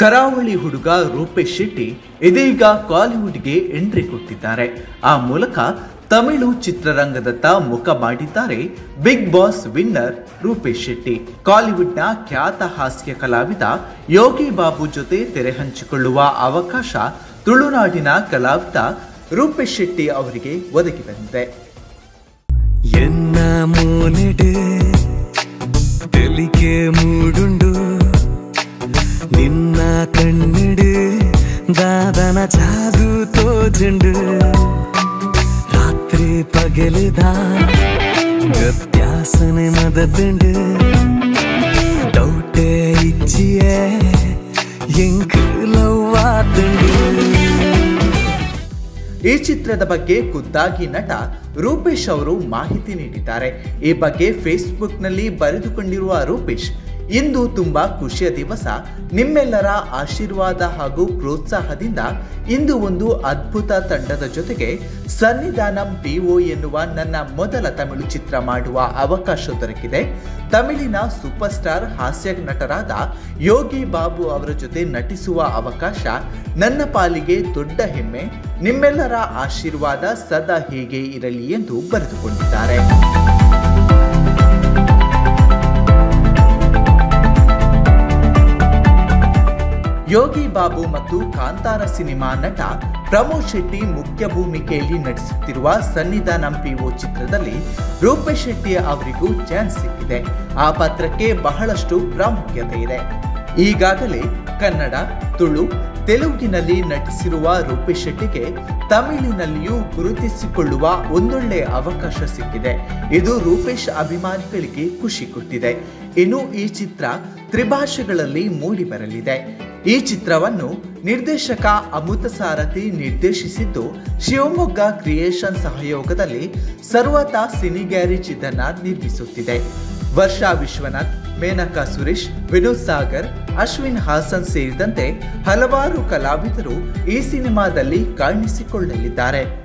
ಕರಾವಳಿ ಹುಡುಗ ರೂಪೇಶ್ ಶೆಟ್ಟಿ ಇದೀಗ ಕಾಲಿವುಡ್ಗೆ ಎಂಟ್ರಿ ಕೊಟ್ಟಿದ್ದಾರೆ ಆ ಮೂಲಕ ತಮಿಳು ಚಿತ್ರರಂಗದತ್ತ ಮುಖ ಮಾಡಿದ್ದಾರೆ Big Boss winner Rupesh Shetty ಕಾಲಿವುಡ್ನ ಖ್ಯಾತ ಹಾಸ್ಯ ಕಲಾವಿದ ಯೋಗಿ ಬಾಬು ಜೊತೆ ತೆರೆ ಹಂಚಿಕೊಳ್ಳುವ ಅವಕಾಶ ತುಳುನಾಡಿನ ಕಲಾವಿದ ರೂಪೇಶ್ ಶೆಟ್ಟಿ ಅವರಿಗೆ ಒದಗಿ ಬಂದಿದೆ ಎನ್ನ ಮೂನೆಡು ತೆಲಿಕೆ ಮೂಡುಂಡು ನಿನ್ನ ಕಣ್ಣಿಡು ದಾದನ ಜಾದು ತೋಜುಂಡು ರಾತ್ರಿ ಪಗಲಿದ ವ್ಯತ್ಯಾಸನೆ ಮದದುಂಡು ಡೌಟೇ ಇಚ್ಚಿಯೇ ಎಂಕ್ ಲವ್ವಾದುಂಡು ಈ ಚಿತ್ರದ ಬಗ್ಗೆ ಖುದ್ದಾಗಿ ನಟ ರೂಪೇಶ್ ಅವರು ಮಾಹಿತಿ ನೀಡಿದ್ದಾರೆ ಈ ಬಗ್ಗೆ ಫೇಸ್ಬುಕ್ನಲ್ಲಿ ಬರೆದುಕೊಂಡಿರುವ ರೂಪೇಶ್ ಇಂದು ತುಂಬಾ ಖುಷಿಯ ದಿವಸ ನಿಮ್ಮೆಲ್ಲರ ಆಶೀರ್ವಾದ ಹಾಗೂ ಪ್ರೋತ್ಸಾಹದಿಂದ ಇಂದು ಒಂದು ಅದ್ಭುತ ತಂಡದ ಜೊತೆಗೆ ಸನ್ನಿಧಾನಂ ಪಿಒ ಎನ್ನುವ ನನ್ನ ಮೊದಲ ತಮಿಳು ಚಿತ್ರ ಮಾಡುವ ಅವಕಾಶ ದೊರಕಿದೆ ತಮಿಳಿನ ಸೂಪರ್ ಸ್ಟಾರ್ ಹಾಸ್ಯ ನಟರಾದ ಯೋಗಿ ಬಾಬು ಅವರ ಜೊತೆ ನಟಿಸುವ ಅವಕಾಶ ನನ್ನ ಪಾಲಿಗೆ ದೊಡ್ಡ ಹೆಮ್ಮೆ ನಿಮ್ಮೆಲ್ಲರ ಆಶೀರ್ವಾದ ಸದಾ ಹೀಗೆ ಇರಲಿ ಎಂದು ಬರೆದುಕೊಂಡಿದ್ದಾರೆ ಯೋಗಿ ಬಾಬು ಮತ್ತು ಕಾಂತಾರ ಸಿನಿಮಾ ನಟ ಪ್ರಮೋದ್ ಶೆಟ್ಟಿ ಮುಖ್ಯ ಭೂಮಿಕೆಯಲ್ಲಿ ನಟಿಸುತ್ತಿರುವ ಸನ್ನಿಧಾನಂ ಪಿಒ ಚಿತ್ರದಲ್ಲಿ ರೂಪೇಶ್ ಶೆಟ್ಟಿ ಅವರಿಗೂ ಚಾನ್ಸ್ ಸಿಕ್ಕಿದೆ ಆ ಪಾತ್ರಕ್ಕೆ ಬಹಳಷ್ಟು ಪ್ರಾಮುಖ್ಯತೆ ಇದೆ ಈಗಾಗಲೇ ಕನ್ನಡ ತುಳು ತೆಲುಗಿನಲ್ಲಿ ನಟಿಸಿರುವ ರೂಪೇಶ್ ಶೆಟ್ಟಿಗೆ ತಮಿಳಿನಲ್ಲಿಯೂ ಗುರುತಿಸಿಕೊಳ್ಳುವ ಒಂದೊಳ್ಳೆ ಅವಕಾಶ ಸಿಕ್ಕಿದೆ ಇದು ರೂಪೇಶ್ ಅಭಿಮಾನಿಗಳಿಗೆ ಖುಷಿ ಕೊಟ್ಟಿದೆ ಇನ್ನು ಈ ಚಿತ್ರ ತ್ರಿಭಾಷೆಗಳಲ್ಲಿ ಮೂಡಿ ಬರಲಿದೆ ಈ ಚಿತ್ರವನ್ನು ನಿರ್ದೇಶಕ ಅಮೃತ ಸಾರಥಿ ನಿರ್ದೇಶಿಸಿದ್ದು ಶಿವಮೊಗ್ಗ ಕ್ರಿಯೇಷನ್ ಸಹಯೋಗದಲ್ಲಿ ಸರ್ವತಾ ಸಿನಿ ಗ್ಯಾರೇಜ್ ಇದನ್ನ ನಿರ್ಮಿಸುತ್ತಿದೆ ವರ್ಷಾ ವಿಶ್ವನಾಥ್ ಮೇನಕಾ ಸುರೇಶ್ ವಿನೋದ್ ಸಾಗರ್ ಅಶ್ವಿನ್ ಹಾಸನ್ ಸೇರಿದಂತೆ ಹಲವಾರು ಕಲಾವಿದರು ಈ ಸಿನಿಮಾದಲ್ಲಿ ಕಾಣಿಸಿಕೊಳ್ಳಲಿದ್ದಾರೆ